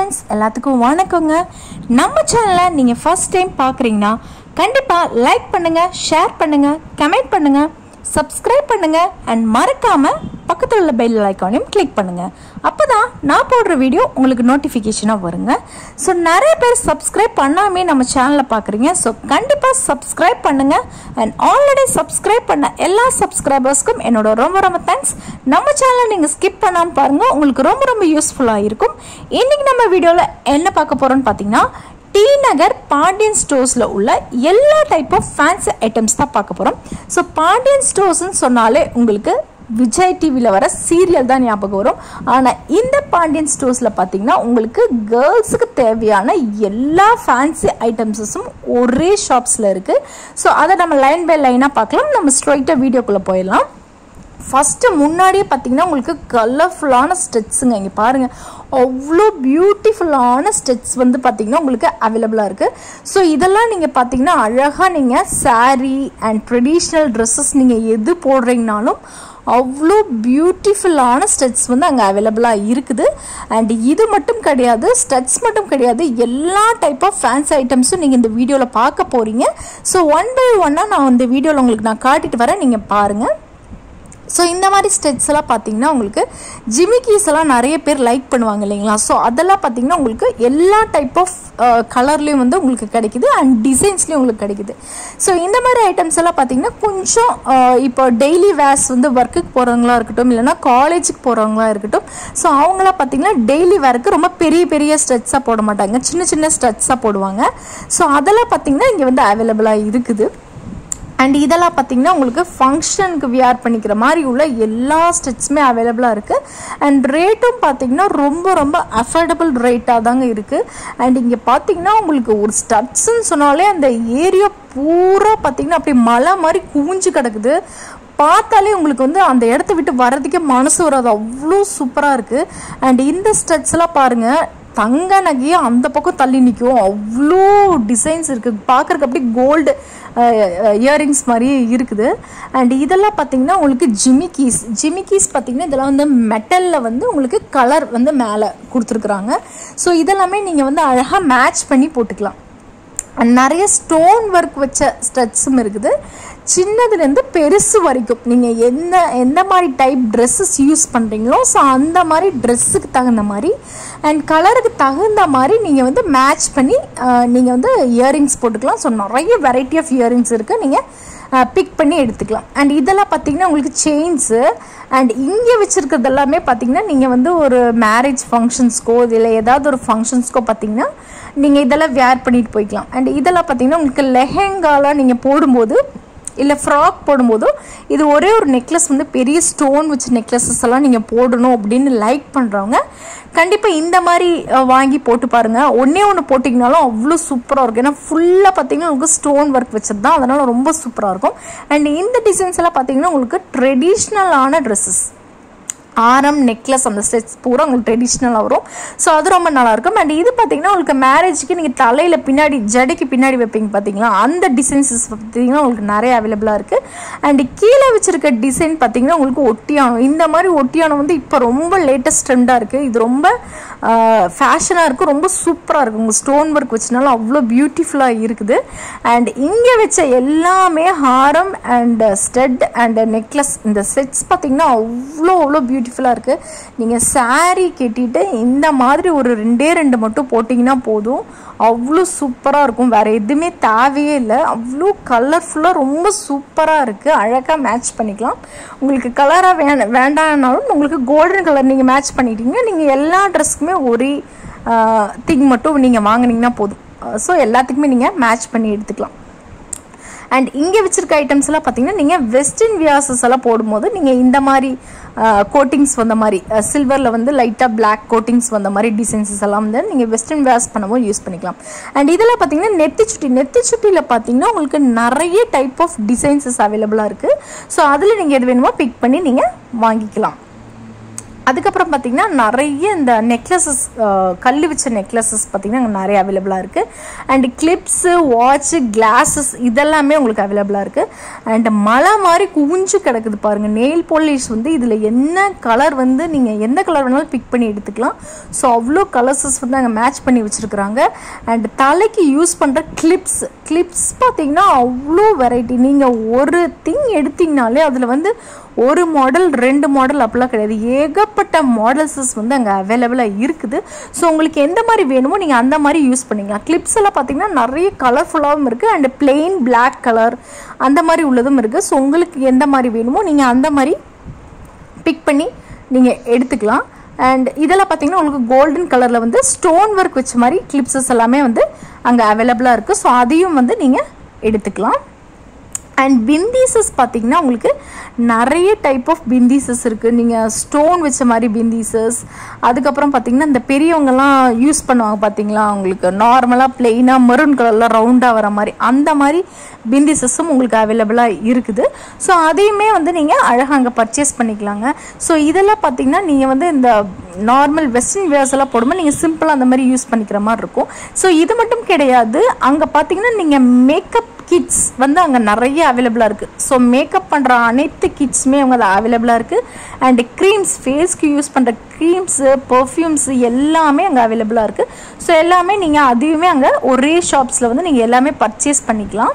Friends எல்லாத்துக்கும் வணக்கங்க நம்ம சேனலை நீங்கள் ஃபர்ஸ்ட் டைம் பார்க்குறீங்கன்னா கண்டிப்பாக லைக் பண்ணுங்கள் ஷேர் பண்ணுங்கள் கமெண்ட் பண்ணுங்கள் சப்ஸ்கிரைப் பண்ணுங்கள் அண்ட் மறக்காமல் பக்கத்தில் உள்ள பெல் ஐக்கானையும் கிளிக் பண்ணுங்கள் அப்போ தான் நான் போடுற வீடியோ உங்களுக்கு நோட்டிஃபிகேஷனாக வருங்க ஸோ நிறைய பேர் சப்ஸ்கிரைப் பண்ணாமே நம்ம சேனலை பார்க்குறீங்க ஸோ கண்டிப்பாக சப்ஸ்கிரைப் பண்ணுங்கள் அண்ட் ஆல்ரெடி சப்ஸ்கிரைப் பண்ண எல்லா சப்ஸ்கிரைபர்ஸ்க்கும் என்னோட ரொம்ப ரொம்ப தேங்க்ஸ் நம்ம சேனலை நீங்கள் ஸ்கிப் பண்ணாமல் பாருங்கள் உங்களுக்கு ரொம்ப ரொம்ப யூஸ்ஃபுல்லாக இருக்கும் இன்றைக்கி நம்ம வீடியோவில் என்ன பார்க்க போகிறோம்னு பார்த்தீங்கன்னா டி நகர் பாண்டியன் ஸ்டோர்ஸில் உள்ள எல்லா டைப் ஆஃப் ஃபேன்சி ஐட்டம்ஸ் தான் பார்க்க போகிறோம் ஸோ பாண்டியன் ஸ்டோர்ஸ்னு சொன்னாலே உங்களுக்கு விஜய் டிவியில் வர சீரியல் தான் ஞாபகம் வரும் ஆனால் இந்த பாண்டியன் ஸ்டோர்ஸில் பார்த்தீங்கன்னா உங்களுக்கு கேர்ள்ஸுக்கு தேவையான எல்லா ஃபேன்சி ஐட்டம்ஸஸும் ஒரே ஷாப்ஸில் இருக்குது ஸோ அதை நம்ம லைன் பை லைனாக பார்க்கலாம் நம்ம ஸ்ட்ரைட்டாக வீடியோக்குள்ளே போயிடலாம் ஃபஸ்ட்டு முன்னாடியே பார்த்தீங்கன்னா உங்களுக்கு கலர்ஃபுல்லான ஸ்டெட்ஸுங்க இங்கே பாருங்கள் அவ்வளோ பியூட்டிஃபுல்லான ஸ்டெட்ஸ் வந்து பார்த்தீங்கன்னா உங்களுக்கு அவைலபிளாக இருக்குது ஸோ இதெல்லாம் நீங்கள் பார்த்தீங்கன்னா அழகாக நீங்கள் saree அண்ட் ட்ரெடிஷ்னல் ட்ரெஸ்ஸஸ் நீங்கள் எது போடுறீங்கனாலும் அவ்வளோ பியூட்டிஃபுல்லான ஸ்டெட்ஸ் வந்து அங்கே அவைலபிளாக இருக்குது அண்ட் இது மட்டும் கிடையாது ஸ்டெட்ஸ் மட்டும் கிடையாது எல்லா டைப் ஆஃப் ஃபேன்ஸ் ஐட்டம்ஸும் நீங்கள் இந்த வீடியோவில் பார்க்க போகிறீங்க ஸோ ஒன் பை ஒன்னாக நான் இந்த வீடியோவில் உங்களுக்கு நான் காட்டிட்டு வரேன் நீங்கள் பாருங்கள் ஸோ இந்த மாதிரி ஸ்டெட்ஸ் எல்லாம் பார்த்தீங்கன்னா உங்களுக்கு ஜிமிக்கீஸ் எல்லாம் நிறைய பேர் லைக் பண்ணுவாங்க இல்லைங்களா ஸோ அதெல்லாம் பார்த்தீங்கன்னா உங்களுக்கு எல்லா டைப் ஆஃப் கலர்லேயும் வந்து உங்களுக்கு கிடைக்குது அண்ட் டிசைன்ஸ்லேயும் உங்களுக்கு கிடைக்குது ஸோ இந்த மாதிரி ஐட்டம்ஸ் எல்லாம் பார்த்தீங்கன்னா கொஞ்சம் அஹ், இப்போ டெய்லி வேர்ஸ் வந்து ஒர்க்குக்கு போகிறவங்களா இருக்கட்டும் இல்லைன்னா காலேஜுக்கு போகிறவங்களா இருக்கட்டும் ஸோ அவங்களாம் பார்த்தீங்கன்னா டெய்லி வேருக்கு ரொம்ப பெரிய பெரிய ஸ்டெட்ஸாக போட மாட்டாங்க சின்ன சின்ன ஸ்டெட்ஸாக போடுவாங்க ஸோ அதெல்லாம் பார்த்தீங்கன்னா இங்கே வந்து அவைலபிளாக இருக்குது அண்ட் இதெல்லாம் பார்த்தீங்கன்னா உங்களுக்கு ஃபங்க்ஷனுக்கு வியர் பண்ணிக்கிற மாதிரி உள்ள எல்லா ஸ்டெட்ஸுமே அவைலபிளாக இருக்குது அண்ட் ரேட்டும் பார்த்தீங்கன்னா ரொம்ப ரொம்ப அஃபோர்டபுள் ரேட்டாக தாங்க இருக்குது அண்ட் இங்கே பார்த்தீங்கன்னா உங்களுக்கு ஒரு ஸ்டட்ஸ்ன்னு சொன்னாலே அந்த ஏரியா பூரா பார்த்தீங்கன்னா அப்படி மலை மாதிரி குவிஞ்சு கிடக்குது பார்த்தாலே உங்களுக்கு வந்து அந்த இடத்த விட்டு வர்றதுக்கே மனசு வராது அவ்வளோ சூப்பராக இருக்குது அண்ட் இந்த ஸ்டெட்ஸ்லாம் பாருங்கள் தங்க நகையே அந்த பக்கம் தள்ளி நிற்கும் அவ்வளோ டிசைன்ஸ் இருக்குது பார்க்குறக்கு அப்படியே கோல்டு இயரிங்ஸ் மாதிரி இருக்குது அண்ட் இதெல்லாம் பார்த்தீங்கன்னா உங்களுக்கு ஜிமிக்கீஸ் ஜிமிக்கீஸ் பார்த்தீங்கன்னா இதெல்லாம் வந்து மெட்டலில் வந்து உங்களுக்கு கலர் வந்து மேலே கொடுத்துருக்குறாங்க ஸோ இதெல்லாமே நீங்கள் வந்து அழகாக மேட்ச் பண்ணி போட்டுக்கலாம் And நிறைய ஸ்டோன் ஒர்க் வச்ச ஸ்டட்ஸும் இருக்குது சின்னதுலேருந்து பெருசு வரைக்கும் நீங்கள் எந்த எந்த மாதிரி டைப் ட்ரெஸ்ஸஸ் யூஸ் பண்ணுறீங்களோ ஸோ அந்த மாதிரி ட்ரெஸ்ஸுக்கு தகுந்த மாதிரி அண்ட் கலருக்கு தகுந்த மாதிரி நீங்கள் வந்து மேட்ச் பண்ணி நீங்கள் வந்து இயரிங்ஸ் போட்டுக்கலாம் ஸோ நிறைய வெரைட்டி ஆஃப் இயரிங்ஸ் இருக்குது நீங்கள் பிக் பண்ணி எடுத்துக்கலாம் அண்ட் இதெல்லாம் பார்த்தீங்கன்னா உங்களுக்கு செயின்ஸு அண்ட் இங்கே வச்சுருக்கிறது எல்லாமே பார்த்தீங்கன்னா நீங்கள் வந்து ஒரு மேரேஜ் ஃபங்க்ஷன்ஸ்க்கோ இல்லை ஏதாவது ஒரு ஃபங்க்ஷன்ஸ்க்கோ பார்த்தீங்கன்னா நீங்கள் இதெல்லாம் வேர் பண்ணிட்டு போய்க்கலாம் அண்ட் இதெல்லாம் பார்த்தீங்கன்னா உங்களுக்கு லெஹெங்காலாம் நீங்கள் போடும்போது இல்லை ஃப்ராக் போடும்போதும் இது ஒரே ஒரு நெக்லஸ் வந்து பெரிய ஸ்டோன் வச்ச நெக்லஸஸ் எல்லாம் நீங்கள் போடணும் அப்படின்னு லைக் பண்ணுறவங்க கண்டிப்பாக இந்த மாதிரி அஹ், வாங்கி போட்டு பாருங்கள் ஒன்றே ஒன்று போட்டிங்கனாலும் அவ்வளோ சூப்பராக இருக்கும் ஏன்னா ஃபுல்லாக பார்த்தீங்கன்னா உங்களுக்கு ஸ்டோன் ஒர்க் வச்சது தான் அதனால் ரொம்ப சூப்பராக இருக்கும் அண்ட் இந்த டிசைன்ஸ் எல்லாம் பார்த்தீங்கன்னா உங்களுக்கு ட்ரெடிஷ்னலான ட்ரெஸ்ஸஸ் ஆரம் நெக்லஸ் அந்த செட்ஸ் பூரா உங்களுக்கு ட்ரெடிஷ்னலாக வரும் ஸோ அது ரொம்ப நல்லாயிருக்கும் அண்ட் இது பார்த்தீங்கன்னா உங்களுக்கு மேரேஜுக்கு நீங்கள் தலையில் பின்னாடி ஜடைக்கு பின்னாடி வைப்பீங்க பார்த்தீங்களா அந்த டிசைன்ஸஸ் பார்த்தீங்கன்னா உங்களுக்கு நிறைய அவைலபிளாக இருக்குது அண்ட் கீழே வச்சிருக்க டிசைன் பார்த்தீங்கன்னா உங்களுக்கு ஒட்டியானம் இந்த மாதிரி ஒட்டியானம் வந்து இப்போ ரொம்ப லேட்டஸ்ட் ட்ரெண்டாக இருக்குது இது ரொம்ப ஃபேஷனாக இருக்கும் ரொம்ப சூப்பராக இருக்கும் உங்கள் ஸ்டோன் ஒர்க் வச்சனால அவ்வளோ பியூட்டிஃபுல்லாக இருக்குது அண்ட் இங்கே வச்ச எல்லாமே ஹாரம் அண்ட் ஸ்டெட் அண்ட் நெக்லஸ் இந்த செட்ஸ் பார்த்தீங்கன்னா அவ்வளோ அவ்வளோ பியூட்டிஃபுல்லாக இருக்குது நீங்கள் saree கட்டிட்டு இந்த மாதிரி ஒரு ரெண்டே ரெண்டு மட்டும் போட்டிங்கன்னா போதும் அவ்வளோ சூப்பராக இருக்கும் வேறு எதுவுமே தேவையே இல்லை அவ்வளோ கலர்ஃபுல்லாக ரொம்ப சூப்பராக இருக்குது அழகாக மேட்ச் பண்ணிக்கலாம் உங்களுக்கு கலராக வேண வேண்டாம்னாலும் உங்களுக்கு கோல்டன் கலர் நீங்கள் மேட்ச் பண்ணிட்டீங்க நீங்கள் எல்லா ட்ரெஸ்க்குமே ஒரே திங் மட்டும் நீங்கள் வாங்குனீங்கன்னா போதும் ஸோ எல்லாத்துக்குமே நீங்கள் மேட்ச் பண்ணி எடுத்துக்கலாம் அண்ட் இங்கே வச்சிருக்க ஐட்டம்ஸ் எல்லாம் பார்த்தீங்கன்னா நீங்கள் வெஸ்டர்ன் வியாசஸ் எல்லாம் போடும்போது நீங்கள் இந்த மாதிரி கோட்டிங்ஸ் வந்த மாதிரி சில்வரில் வந்து லைட்டாக பிளாக் கோட்டிங்ஸ் வந்த மாதிரி டிசைன்ஸஸ் எல்லாம் வந்து நீங்கள் வெஸ்டர்ன் வேர்ஸ் பண்ணும்போது யூஸ் பண்ணிக்கலாம் அண்ட் இதெல்லாம் பார்த்தீங்கன்னா நெத்தி சுட்டி நெத்தி சுட்டியில் பார்த்தீங்கன்னா உங்களுக்கு நிறைய டைப் ஆஃப் டிசைன்ஸஸ் அவைலபிளாக இருக்குது ஸோ அதில் நீங்கள் எது வேணுமோ பிக் பண்ணி நீங்கள் வாங்கிக்கலாம் அதுக்கப்புறம் பார்த்தீங்கன்னா நிறைய இந்த நெக்லஸஸ் கல் வச்ச நெக்லஸஸ் பார்த்தீங்கன்னா அங்கே நிறைய அவைலபிளாக இருக்குது அண்ட் கிளிப்ஸு வாட்ச்சு கிளாஸஸ் இதெல்லாமே உங்களுக்கு அவைலபிளாக இருக்குது அண்ட் மலை மாதிரி குவிஞ்சு கிடக்குது பாருங்கள் நெயில் பாலிஷ் வந்து இதில் என்ன கலர் வந்து நீங்கள் எந்த கலர் வேணாலும் பிக் பண்ணி எடுத்துக்கலாம் ஸோ அவ்வளோ கலர்ஸஸ் வந்து அங்கே மேட்ச் பண்ணி வச்சுருக்குறாங்க அண்ட் தலைக்கு யூஸ் பண்ணுற கிளிப்ஸ் கிளிப்ஸ் பார்த்தீங்கன்னா அவ்வளோ வெரைட்டி நீங்கள் ஒரு திங் எடுத்தீங்கனாலே அதில் வந்து ஒரு மாடல் ரெண்டு மாடல் அப்படிலாம் கிடையாது ஏகப்பட்ட மாடல்ஸஸ் வந்து அங்கே அவைலபிளாக இருக்குது ஸோ உங்களுக்கு எந்த மாதிரி வேணுமோ நீங்கள் அந்த மாதிரி யூஸ் பண்ணிக்கலாம் கிளிப்ஸ் எல்லாம் பார்த்தீங்கன்னா நிறைய கலர்ஃபுல்லாகவும் இருக்குது அண்ட் பிளெயின் பிளாக் கலர் அந்த மாதிரி உள்ளதும் இருக்குது ஸோ உங்களுக்கு எந்த மாதிரி வேணுமோ நீங்கள் அந்த மாதிரி பிக் பண்ணி நீங்கள் எடுத்துக்கலாம் அண்ட் இதெல்லாம் பார்த்தீங்கன்னா உங்களுக்கு கோல்டன் கலரில் வந்து ஸ்டோன் ஒர்க் வச்ச மாதிரி கிளிப்ஸஸ் எல்லாமே வந்து அங்கே அவைலபிளாக இருக்குது ஸோ அதையும் வந்து நீங்கள் எடுத்துக்கலாம் அண்ட் பிந்தீசஸ் பார்த்தீங்கன்னா உங்களுக்கு நிறைய டைப் ஆஃப் பிந்தீசஸ் இருக்குது நீங்கள் ஸ்டோன் வச்ச மாதிரி பிந்தீசஸ் அதுக்கப்புறம் பார்த்தீங்கன்னா இந்த பெரியவங்கெல்லாம் யூஸ் பண்ணுவாங்க பார்த்தீங்களா உங்களுக்கு நார்மலாக பிளெயினாக மெரூன் கலரில் ரவுண்டாக வர மாதிரி அந்த மாதிரி பிந்திசஸும் உங்களுக்கு அவைலபிளாக இருக்குது ஸோ அதையுமே வந்து நீங்கள் அழகாக அங்கே பர்ச்சேஸ் பண்ணிக்கலாங்க ஸோ இதெல்லாம் பார்த்தீங்கன்னா நீங்கள் வந்து இந்த நார்மல் வெஸ்டர்ன் வேர்ஸ் எல்லாம் போடும்போது நீங்கள் சிம்பிளாக அந்த மாதிரி யூஸ் பண்ணிக்கிற மாதிரி இருக்கும் ஸோ இது மட்டும் கிடையாது அங்கே பார்த்தீங்கன்னா நீங்கள் மேக்கப் கிட்ஸ் வந்து அங்கே நிறைய அவைலபிளாக இருக்குது ஸோ மேக்கப் பண்ணுற அனைத்து கிட்ஸுமே அவங்க அவைலபிளாக இருக்குது அண்ட் க்ரீம்ஸ் ஃபேஸ்க்கு யூஸ் பண்ணுற க்ரீம்ஸு பர்ஃப்யூம்ஸு எல்லாமே அங்கே அவைலபிளாக இருக்குது ஸோ எல்லாமே நீங்கள் அதையுமே அங்கே ஒரே ஷாப்ஸில் வந்து நீங்கள் எல்லாமே பர்ச்சேஸ் பண்ணிக்கலாம்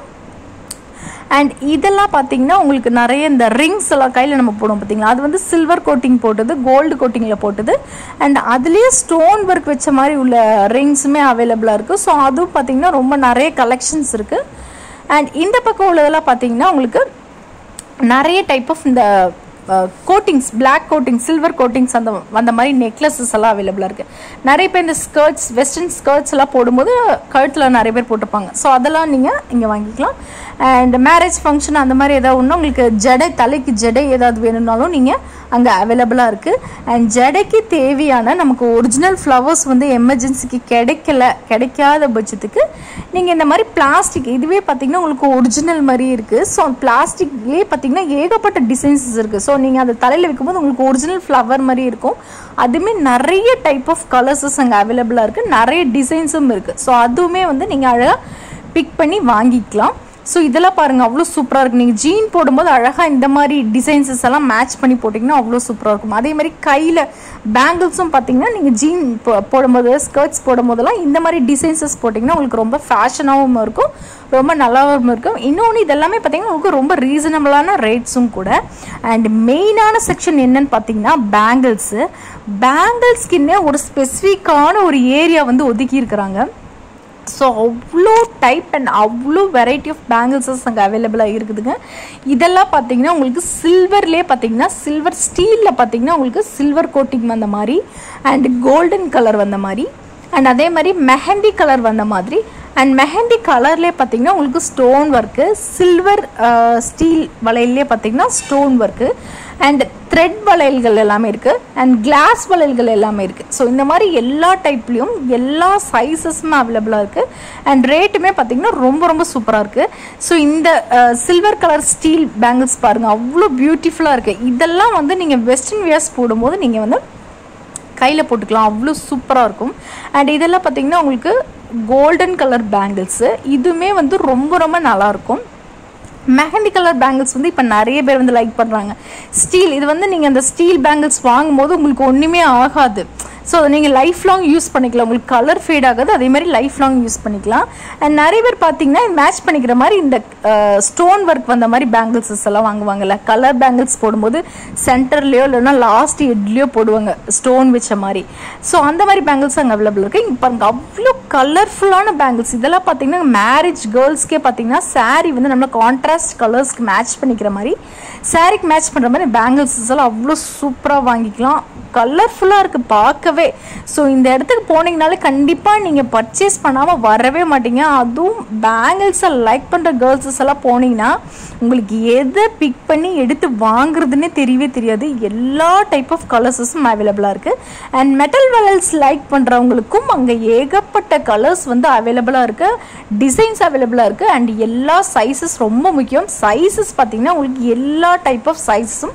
அண்ட் இதெல்லாம் பார்த்தீங்கன்னா உங்களுக்கு நிறைய இந்த ரிங்ஸ் எல்லாம் கையில் நம்ம போடுவோம் பார்த்தீங்களா அது வந்து சில்வர் கோட்டிங் போட்டது கோல்டு கோட்டிங்கில் போட்டது அண்ட் அதுலேயே ஸ்டோன் ஒர்க் வச்ச மாதிரி உள்ள ரிங்ஸுமே அவைலபிளாக இருக்குது ஸோ அதுவும் பார்த்தீங்கன்னா ரொம்ப நிறைய கலெக்ஷன்ஸ் இருக்குது அண்ட் இந்த பக்கம் உள்ளதெல்லாம் பார்த்தீங்கன்னா உங்களுக்கு நிறைய டைப் ஆஃப் இந்த coatings black coating silver coatings அந்த அந்த மாதிரி நெக்லஸஸ் எல்லாம் அவைலபிளாக இருக்குது நிறைய பேர் இந்த ஸ்கர்ட்ஸ் வெஸ்டர்ன் ஸ்கர்ட்ஸ் எல்லாம் போடும்போது கழுத்தில் நிறைய பேர் போட்டுப்பாங்க ஸோ அதெல்லாம் நீங்கள் இங்கே வாங்கிக்கலாம் அண்ட் மேரேஜ் ஃபங்க்ஷன் அந்த மாதிரி ஏதாவது ஒன்று உங்களுக்கு ஜடை தலைக்கு ஜடை ஏதாவது வேணும்னாலும் நீங்கள் அங்கே அவைலபிளாக இருக்குது அண்ட் ஜடைக்கு தேவையான நமக்கு ஒரிஜினல் ஃப்ளவர்ஸ் வந்து எமர்ஜென்சிக்கு கிடைக்கல கிடைக்காத பட்சத்துக்கு நீங்கள் இந்த மாதிரி பிளாஸ்டிக் இதுவே பார்த்தீங்கன்னா உங்களுக்கு ஒரிஜினல் மாதிரி இருக்குது ஸோ பிளாஸ்டிக்லேயே பார்த்தீங்கன்னா ஏகப்பட்ட டிசைன்ஸஸ் இருக்குது ஸோ நீங்கள் அதை தலையில் வைக்கும்போது உங்களுக்கு ஒரிஜினல் ஃப்ளவர் மாதிரி இருக்கும் அதுவுமே நிறைய டைப் ஆஃப் கலர்ஸஸ் அங்கே அவைலபிளாக இருக்குது நிறைய டிசைன்ஸும் இருக்குது ஸோ அதுவுமே வந்து நீங்கள் அழகாக பிக் பண்ணி வாங்கிக்கலாம் ஸோ இதெல்லாம் பாருங்கள் அவ்வளோ சூப்பராக இருக்குது நீங்கள் ஜீன் போடும்போது அழகாக இந்த மாதிரி டிசைன்ஸஸ் எல்லாம் மேட்ச் பண்ணி போட்டிங்கன்னா அவ்வளோ சூப்பராக இருக்கும் அதே மாதிரி கையில் பேங்கிள்ஸும் பார்த்தீங்கன்னா நீங்கள் ஜீன் போடும்போது ஸ்கர்ட்ஸ் போடும்போதெல்லாம் இந்த மாதிரி டிசைன்ஸஸ் போட்டிங்கன்னா உங்களுக்கு ரொம்ப ஃபேஷனாகவும் இருக்கும் ரொம்ப நல்லாவும் இருக்கும் இன்னொன்று இதெல்லாமே பார்த்தீங்கன்னா உங்களுக்கு ரொம்ப ரீசனபிளான ரேட்ஸும் கூட அண்ட் மெயினான செக்ஷன் என்னன்னு பார்த்தீங்கன்னா பேங்கிள்ஸு பேங்கிள்ஸ்க்குன்னே ஒரு ஸ்பெசிஃபிக்கான ஒரு ஏரியா வந்து ஒதுக்கி இருக்கிறாங்க ஸோ அவ்வளோ டைப் அண்ட் அவ்வளோ வெரைட்டி ஆஃப் பேங்கிள்ஸஸ் அங்கே அவைலபிளாக இருக்குதுங்க இதெல்லாம் பார்த்தீங்கன்னா உங்களுக்கு சில்வர்லேயே பார்த்தீங்கன்னா சில்வர் ஸ்டீலில் பார்த்தீங்கன்னா உங்களுக்கு சில்வர் கோட்டிங் வந்த மாதிரி அண்ட் கோல்டன் கலர் வந்த மாதிரி அண்ட் அதே மாதிரி மெஹந்தி கலர் வந்த மாதிரி அண்ட் மெஹந்தி கலர்லேயே பார்த்தீங்கன்னா உங்களுக்கு ஸ்டோன் ஒர்க்கு சில்வர் ஸ்டீல் வளையல்லே பார்த்தீங்கன்னா ஸ்டோன் ஒர்க்கு அண்ட் த்ரெட் வளையல்கள் எல்லாமே இருக்குது அண்ட் கிளாஸ் வளையல்கள் எல்லாமே இருக்குது ஸோ இந்த மாதிரி எல்லா டைப்லேயும் எல்லா சைஸஸுமே அவைலபிளாக இருக்குது அண்ட் ரேட்டுமே பார்த்தீங்கன்னா ரொம்ப ரொம்ப சூப்பராக இருக்குது ஸோ இந்த சில்வர் கலர் ஸ்டீல் பேங்கிள்ஸ் பாருங்கள் அவ்வளோ பியூட்டிஃபுல்லாக இருக்குது இதெல்லாம் வந்து நீங்கள் வெஸ்டர்ன் வியர்ஸ் போடும்போது நீங்கள் வந்து கையில் போட்டுக்கலாம் அவ்வளோ சூப்பராக இருக்கும் அண்ட் இதெல்லாம் பார்த்தீங்கன்னா உங்களுக்கு கோல்டன் கலர் பேங்கிள்ஸு இதுவுமே வந்து ரொம்ப ரொம்ப நல்லாயிருக்கும் மெஹந்தி கலர் பேங்கிள்ஸ் வந்து இப்போ நிறைய பேர் வந்து லைக் பண்ணுறாங்க ஸ்டீல் இது வந்து நீங்கள் அந்த ஸ்டீல் பேங்கிள்ஸ் வாங்கும்போது உங்களுக்கு ஒன்றுமே ஆகாது ஸோ அதை நீங்கள் லைஃப் லாங் யூஸ் பண்ணிக்கலாம் உங்களுக்கு கலர் ஃபேட் ஆகாது அதே மாதிரி லைஃப் லாங் யூஸ் பண்ணிக்கலாம் அண்ட் நிறைய பேர் பார்த்தீங்கன்னா மேட்ச் பண்ணிக்கிற மாதிரி இந்த ஸ்டோன் ஒர்க் வந்த மாதிரி பேங்கிள்ஸஸ் எல்லாம் வாங்குவாங்கல்ல கலர் பேங்கிள்ஸ் போடும்போது சென்டர்லேயோ இல்லைன்னா லாஸ்ட் எட்லேயோ போடுவாங்க ஸ்டோன் வச்ச மாதிரி ஸோ அந்த மாதிரி பேங்கிள்ஸ் அங்கே அவைலபிள் இருக்குது இங்கே பாருங்க அவ்வளோ கலர்ஃபுல்லான பேங்கிள்ஸ் இதெல்லாம் பார்த்தீங்கன்னா மேரேஜ் கேர்ள்ஸ்க்கே பார்த்தீங்கன்னா சாரீ வந்து நம்ம கான்ட்ராஸ்ட் கலர்ஸ்க்கு மேட்ச் பண்ணிக்கிற மாதிரி சாரீக்கு மேட்ச் பண்ணுற மாதிரி பேங்கிள்ஸ் எல்லாம் அவ்வளோ சூப்பராக வாங்கிக்கலாம் கலர்ஃபுல்லாக இருக்குது பார்க்கவே ஸோ இந்த இடத்துக்கு போனீங்கனாலே கண்டிப்பாக நீங்கள் பர்ச்சேஸ் பண்ணாமல் வரவே மாட்டீங்க அதுவும் பேங்கிள்ஸை லைக் பண்ணுற கேர்ள்ஸஸ் எல்லாம் போனீங்கன்னா உங்களுக்கு எதை பிக் பண்ணி எடுத்து வாங்குறதுன்னே தெரியவே தெரியாது எல்லா டைப் ஆஃப் கலர்ஸஸும் அவைலபிளாக இருக்குது அண்ட் மெட்டல் வெலல்ஸ் லைக் பண்ணுறவங்களுக்கும் அங்கே ஏகப்பட்ட கலர்ஸ் வந்து அவைலபிளாக இருக்குது டிசைன்ஸ் அவைலபிளாக இருக்குது அண்ட் எல்லா சைஸஸ் ரொம்ப முக்கியம் சைஸஸ் பார்த்தீங்கன்னா உங்களுக்கு எல்லா டைப் ஆஃப் சைஸஸும்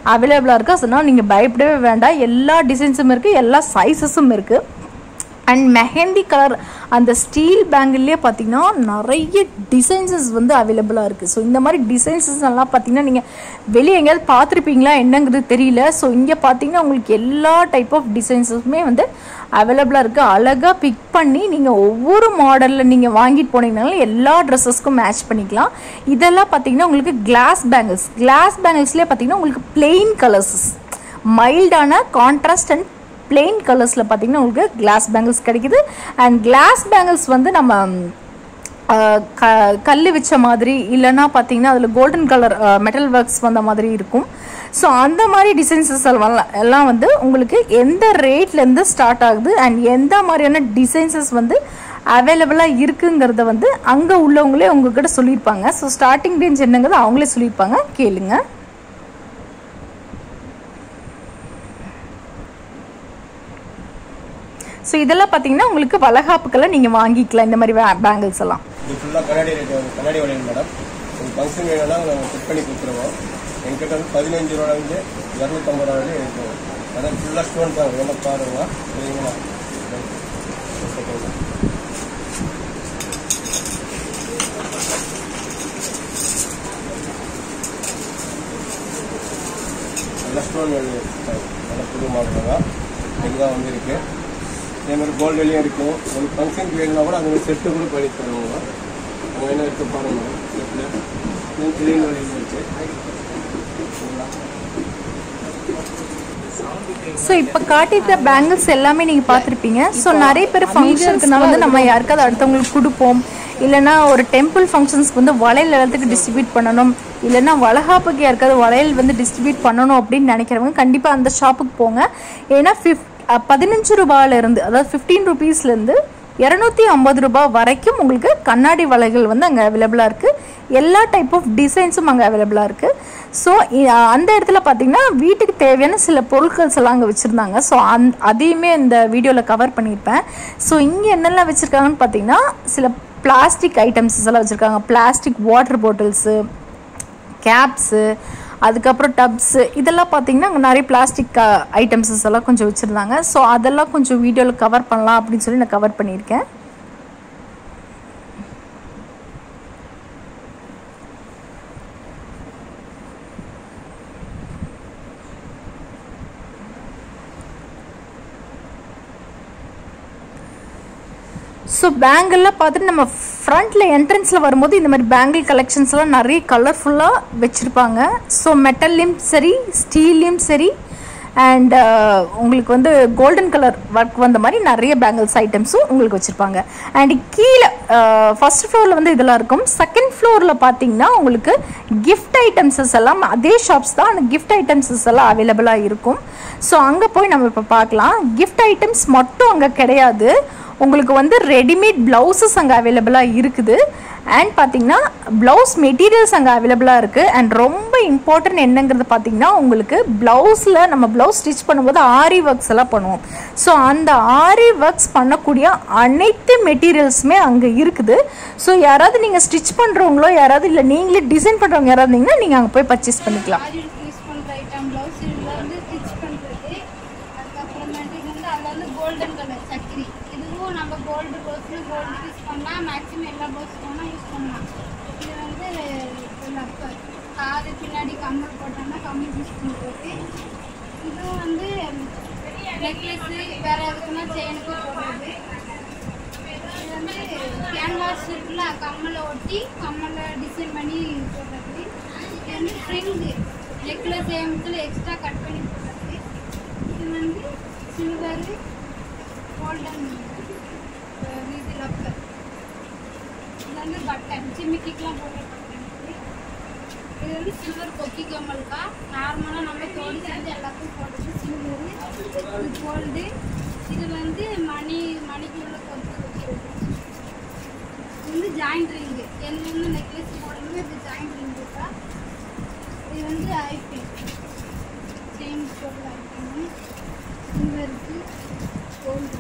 அவைலபிளாக இருக்குது அதனால் நீங்கள் பயப்படவே வேண்டாம் எல்லா டிசைன்ஸும் இருக்குது எல்லா சைஸஸும் இருக்குது அண்ட் மெஹந்தி கலர் அந்த ஸ்டீல் பேங்கிள்லேயே பார்த்தீங்கன்னா நிறைய டிசைன்ஸஸ் வந்து அவைலபிளாக இருக்குது ஸோ இந்த மாதிரி டிசைன்ஸஸ் எல்லாம் பார்த்தீங்கன்னா நீங்கள் வெளியே எங்கேயாவது பார்த்துருப்பீங்களா என்னங்கிறது தெரியல ஸோ இங்கே பார்த்தீங்கன்னா உங்களுக்கு எல்லா டைப் ஆஃப் டிசைன்ஸஸுமே வந்து அவைலபிளாக இருக்குது அழகாக பிக் பண்ணி நீங்கள் ஒவ்வொரு மாடலில் நீங்கள் வாங்கிட்டு போனீங்கனாலும் எல்லா ட்ரெஸ்ஸஸ்க்கும் மேட்ச் பண்ணிக்கலாம் இதெல்லாம் பார்த்தீங்கன்னா உங்களுக்கு கிளாஸ் பேங்கிள்ஸ் கிளாஸ் பேங்கிள்ஸ்லேயே பார்த்தீங்கன்னா உங்களுக்கு பிளெயின் கலர்ஸ் மைல்டான கான்ட்ராஸ்ட் அண்ட் பிளெயின் கலர்ஸில் பார்த்தீங்கன்னா உங்களுக்கு கிளாஸ் பேங்கிள்ஸ் கிடைக்குது அண்ட் கிளாஸ் பேங்கிள்ஸ் வந்து நம்ம ஆஹ், க கல் வச்ச மாதிரி இல்லைன்னா பார்த்தீங்கன்னா அதில் கோல்டன் கலர் மெட்டல் ஒர்க்ஸ் வந்த மாதிரி இருக்கும் ஸோ அந்த மாதிரி டிசைன்ஸஸ் எல்லாம் எல்லாம் வந்து உங்களுக்கு எந்த ரேட்லேருந்து ஸ்டார்ட் ஆகுது அண்ட் எந்த மாதிரியான டிசைன்ஸஸ் வந்து அவைலபிளாக இருக்குங்கிறத வந்து அங்கே உள்ளவங்களே உங்ககிட்ட சொல்லியிருப்பாங்க ஸோ ஸ்டார்டிங் ரேஞ்ச் என்னங்கிறது அவங்களே சொல்லியிருப்பாங்க கேளுங்க ஸோ இதெல்லாம் பார்த்தீங்கன்னா உங்களுக்கு வளகாப்புக்கெல்லாம் நீங்கள் வாங்கிக்கலாம் இந்த மாதிரி பேங்கிள்ஸ் எல்லாம் இது ஃபுல்லாக கண்ணாடி ரேட்டு கண்ணாடி வளையல் மேடம் உங்களுக்கு ஃபங்க்ஷன் வேணும்னா நாங்கள் செட் பண்ணி கொடுத்துருவோம் எங்கிட்ட வந்து பதினஞ்சு ரூபாலேருந்து இரநூத்தம்பது ரூபா வரையும் இருக்கும் அதான் ஃபுல்லாக ஸ்டோன் தான் வேணும் பாருங்க சரிங்களா ஒரு second. நல்ல ஸ்டோன் நல்ல புது மாடல் தான் இதுக்கு தான் வந்திருக்கு இதே மாதிரி கோல்டு வெளியும் இருக்கும் ஒரு ஃபங்க்ஷனுக்கு வேணும்னா கூட அந்த மாதிரி செட்டு கூட பண்ணி தருவாங்க அங்கே என்ன இருக்கு பாருங்க செட்டில் கிரீன் வழியும் இருக்கு ஸோ இப்போ காட்டியிருக்க பேங்கிள்ஸ் எல்லாமே நீங்கள் பார்த்துருப்பீங்க ஸோ நிறைய பேர் ஃபங்க்ஷனுக்குனால வந்து நம்ம யாருக்காவது அடுத்தவங்களுக்கு கொடுப்போம் இல்லைன்னா ஒரு டெம்பிள் ஃபங்க்ஷன்ஸ்க்கு வந்து வளையல் எல்லாத்துக்கு டிஸ்ட்ரிபியூட் பண்ணணும் இல்லைன்னா வளகாப்புக்கு யாருக்காவது வளையல் வந்து டிஸ்ட்ரிபியூட் பண்ணணும் அப்படின்னு நினைக்கிறவங்க கண்டிப்பாக அந்த ஷாப்புக்கு போங்க ஏன்னா ஃபிஃப்ட் பதினஞ்சு ரூபாயிலேருந்து அதாவது ஃபிஃப்டீன் ருபீஸ்லேருந்து இரநூத்தி ஐம்பது ரூபாய் வரைக்கும் உங்களுக்கு கண்ணாடி வளைகள் வந்து அங்கே அவைலபிளாக இருக்குது எல்லா டைப் ஆஃப் டிசைன்ஸும் அங்கே அவைலபிளாக இருக்குது ஸோ அந்த இடத்துல பார்த்தீங்கன்னா வீட்டுக்கு தேவையான சில பொருட்கள்ஸ் எல்லாம் அங்கே வச்சுருந்தாங்க ஸோ அந் அதையுமே இந்த வீடியோவில் கவர் பண்ணியிருப்பேன் ஸோ இங்கே என்னெல்லாம் வச்சுருக்காங்கன்னு பார்த்தீங்கன்னா சில பிளாஸ்டிக் ஐட்டம்ஸ் எல்லாம் வச்சுருக்காங்க பிளாஸ்டிக் வாட்டர் பாட்டில்ஸு கேப்ஸு அதுக்கப்புறம் டப்ஸு இதெல்லாம் பார்த்தீங்கன்னா அங்கே நிறைய பிளாஸ்டிக் ஐட்டம்ஸஸ் எல்லாம் கொஞ்சம் வச்சுருந்தாங்க ஸோ அதெல்லாம் கொஞ்சம் வீடியோவில் கவர் பண்ணலாம் அப்படின்னு சொல்லி நான் கவர் பண்ணியிருக்கேன் ஸோ பேங்கிள்லாம் பார்த்துட்டு நம்ம ஃப்ரண்ட்டில் என்ட்ரன்ஸில் வரும்போது இந்த மாதிரி பேங்கிள் கலெக்ஷன்ஸ்லாம் நிறைய கலர்ஃபுல்லாக வச்சுருப்பாங்க ஸோ மெட்டல்லையும் சரி ஸ்டீல்லையும் சரி அண்ட் உங்களுக்கு வந்து கோல்டன் கலர் ஒர்க் வந்த மாதிரி நிறைய பேங்கிள்ஸ் ஐட்டம்ஸும் உங்களுக்கு வச்சுருப்பாங்க அண்ட் கீழே ஃபர்ஸ்ட் ஃப்ளோரில் வந்து இதெல்லாம் இருக்கும் செகண்ட் ஃப்ளோரில் பார்த்தீங்கன்னா உங்களுக்கு கிஃப்ட் ஐட்டம்ஸஸ் எல்லாம் அதே ஷாப்ஸ் தான் அந்த கிஃப்ட் ஐட்டம்ஸஸ் எல்லாம் அவைலபிளாக இருக்கும் ஸோ அங்கே போய் நம்ம இப்போ பார்க்கலாம் கிஃப்ட் ஐட்டம்ஸ் மட்டும் அங்கே கிடையாது உங்களுக்கு வந்து ரெடிமேட் ப்ளவுசஸ் அங்கே அவைலபிளாக இருக்குது அண்ட் பார்த்தீங்கன்னா ப்ளவுஸ் மெட்டீரியல்ஸ் அங்கே அவைலபிளாக இருக்குது அண்ட் ரொம்ப இம்பார்ட்டன்ட் என்னங்கிறது பார்த்தீங்கன்னா உங்களுக்கு ப்ளவுஸில் நம்ம ப்ளவுஸ் ஸ்டிச் பண்ணும்போது ஆரி ஒர்க்ஸ் எல்லாம் பண்ணுவோம் ஸோ அந்த ஆரி ஒர்க்ஸ் பண்ணக்கூடிய அனைத்து மெட்டீரியல்ஸுமே அங்கே இருக்குது ஸோ யாராவது நீங்கள் ஸ்டிச் பண்ணுறவங்களோ யாராவது இல்லை நீங்களே டிசைன் பண்ணுறவங்க யாராவது இருந்தீங்கன்னா நீங்கள் அங்கே போய் பர்ச்சேஸ் பண்ணிக்கலாம் ஆரிக்கு யூஸ் பண்ணுற ஐட்டம் ப்ளவுஸ் இதில் வந்து ஸ்டிச் பண்ணுறது அதுக்கப்புறமேட்டுக்கு வந்து அதில் வந்து கோல்டன் கலர் சக்கிரி இதுவும் நம்ம கோல்டு ப்ளவுஸ்னு கோல்டு யூஸ் பண்ணலாம் மேக்ஸிமம் எல்லா ப்ளவுஸ் வேணால் யூஸ் பண்ணலாம் இது வந்து லப்பர் காது பின்னாடி கம்மல் போட்டோம்னா கம்மல் யூஸ் பண்ணுறது இதுவும் வந்து நெக்லஸ்ஸு வேறு எதுக்குன்னா செயினுக்கு போடுறது இது வந்து கேன்வாஸ் இருக்குல்ல கம்மலை ஒட்டி கம்மலை டிசைன் பண்ணி போடுறது இது வந்து ஃப்ரிங்கு நெக்லஸ் ஏமத்தில் எக்ஸ்ட்ரா கட் பண்ணி போடுறது இது வந்து சில்வர் கோல்டன் இது லப்பர் இது வந்து பட்டன் ஜிமிக்கிக்கெலாம் போடுற பட்டன் இது இது வந்து சில்வர் கொக்கி கம்மல்க்கா நார்மலாக நம்ம தோடு செஞ்சு எல்லாத்தையும் போடுறது சில்வர் இது கோல்டு இது வந்து மணி மணிக்குள்ள கொத்து வைக்கிறது இது வந்து ஜாயிண்ட் ரிங்கு எந்தெந்த நெக்லஸ் போடணுமோ இது ஜாயிண்ட் ரிங் இருக்கா இது வந்து ஐபின் செயின் போடுற ஐபின் சில்வருக்கு கோல்டு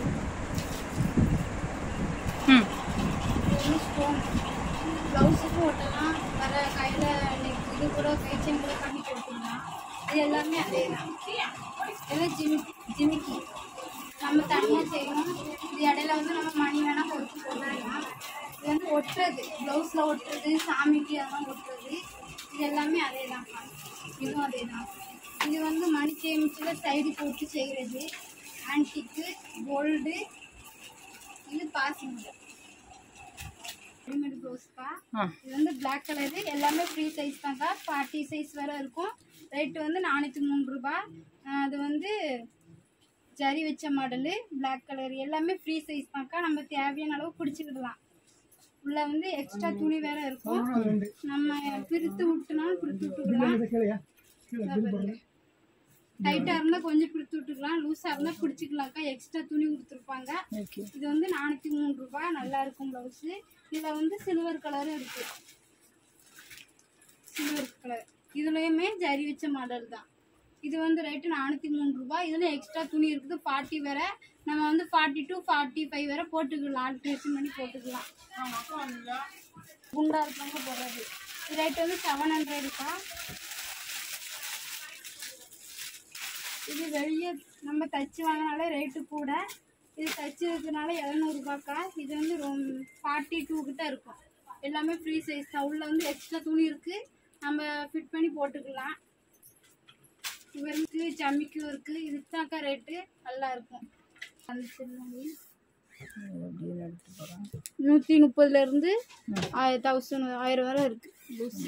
ம் இது வந்து ஸ்டோன் ப்ளவுஸுக்கும் ஒட்டலாம் வர கையில் இது கூட கை செயின் கூட பண்ணி கொடுத்துக்கலாம் இது எல்லாமே அதே தான் இதெல்லாம் ஜிமி ஜிமிக்கி நம்ம தனியாக செய்யணும் இது இடையில வந்து நம்ம மணி வேணால் போட்டு போடலாம் இது வந்து ஒட்டுறது ப்ளவுஸில் ஒட்டுறது சாமிக்கு அதெல்லாம் ஒட்டுறது இது எல்லாமே அதே தான் இதுவும் அதே தான் இது வந்து மணி சேமிச்சில் சைடு போட்டு செய்கிறது ஆன்டிக்கு கோல்டு இது பாசி முதல் ரெடிமேட் ப்ளவுஸ்க்கா இது வந்து பிளாக் கலரு எல்லாமே ஃப்ரீ சைஸ் தான்க்கா பார்ட்டி சைஸ் வேற இருக்கும் ரேட்டு வந்து நானூற்றி மூணு ரூபாய் அஹ் அது வந்து ஜரி வச்ச மாடலு பிளாக் கலர் எல்லாமே ஃப்ரீ சைஸ் தான்க்கா நம்ம தேவையான அளவு பிடிச்சிக்கிடலாம் உள்ள வந்து எக்ஸ்ட்ரா துணி வேற இருக்கும் நம்ம பிரித்து விட்டுனாலும் பிரித்து விட்டுக்கலாம் டைட்டா இருந்தா கொஞ்சம் பிடித்து விட்டுக்கலாம் லூஸா இருந்தா பிடிச்சிக்கலாம்க்கா எக்ஸ்ட்ரா துணி கொடுத்துருப்பாங்க இது வந்து நானூத்தி மூணு ரூபாய் நல்லா இருக்கும் பிளவுஸ் இதுல வந்து சில்வர் கலரும் இருக்கு சில்வர் கலர் இதுலயுமே ஜரி வச்ச மாடல் தான் இது வந்து ரேட்டு நானூற்றி மூணு ரூபாய் இதில் எக்ஸ்ட்ரா துணி இருக்குது ஃபார்ட்டி வேற நம்ம வந்து ஃபார்ட்டி டூ ஃபார்ட்டி ஃபைவ் வேற போட்டுக்கலாம் ஆல்ட்ரேஷன் பண்ணி போட்டுக்கலாம் குண்டா இருக்கவங்க போடுறது இது ரேட் வந்து செவன் ஹண்ட்ரடுக்கா இது வெளியே நம்ம தச்சு வாங்கினாலே ரேட்டு கூட இது தச்சதுனால இரநூறுபாக்கா இது வந்து ரொம்ப ஃபார்ட்டி டூ கிட்ட இருக்கும் எல்லாமே ஃப்ரீ சைஸ் தான் உள்ள வந்து எக்ஸ்ட்ரா துணி இருக்கு நம்ம ஃபிட் பண்ணி போட்டுக்கலாம் இவருக்கு ஜம்மிக்கும் இருக்கு இதுக்கு தாக்கா ரேட்டு நல்லா இருக்கும் அந்த சில்லி நூற்றி முப்பதுல இருந்து தௌசண்ட் ஆயிரம் வரை இருக்கு லூஸ்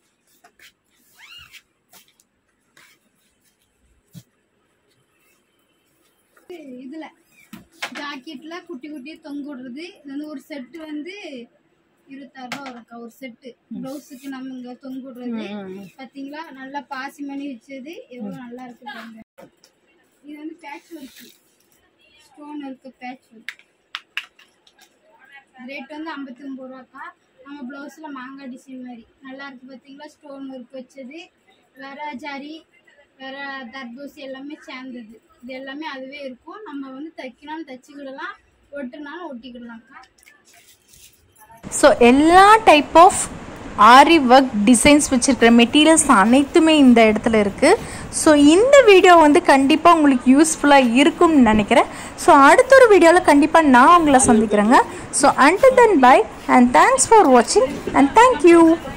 இதுல ஜாக்கெட்ல குட்டி குட்டியா தொங்க விடுறது இது வந்து ஒரு செட்டு வந்து இருபத்தாறு ரூபா வரும்க்கா ஒரு செட்டு ப்ளவுஸுக்கு நம்ம இங்க தொங்க விடுறது பாத்தீங்களா நல்லா பாசி மணி வச்சது எவ்வளவு நல்லா இருக்கு பாருங்க இது வந்து பேட்ச் ஒர்க் ஸ்டோன் இருக்கு பேட்ச் ஒர்க் ரேட் வந்து ஐம்பத்தி ஒம்பது ரூபாக்கா நம்ம ப்ளவுஸில் மாங்காய் டிசைன் மாதிரி நல்லா இருக்கு பார்த்தீங்களா ஸ்டோன் ஒர்க் வச்சது வேற ஜரி வேற தர்பூசி எல்லாமே சேர்ந்தது இது எல்லாமே அதுவே இருக்கும் நம்ம வந்து தைக்கினாலும் தைச்சிக்கிடலாம் ஒட்டுனாலும் ஒட்டிக்கிடலாம்க்கா ஸோ எல்லா type of aari work designs வச்சுருக்கிற மெட்டீரியல்ஸ் அனைத்துமே இந்த இடத்துல இருக்குது ஸோ இந்த வீடியோ வந்து கண்டிப்பாக உங்களுக்கு யூஸ்ஃபுல்லாக இருக்கும்னு நினைக்கிறேன் ஸோ அடுத்த ஒரு வீடியோவில் கண்டிப்பாக நான் உங்களை சந்திக்கிறேங்க so and then bye and thanks for வாட்சிங் அண்ட் தேங்க்யூ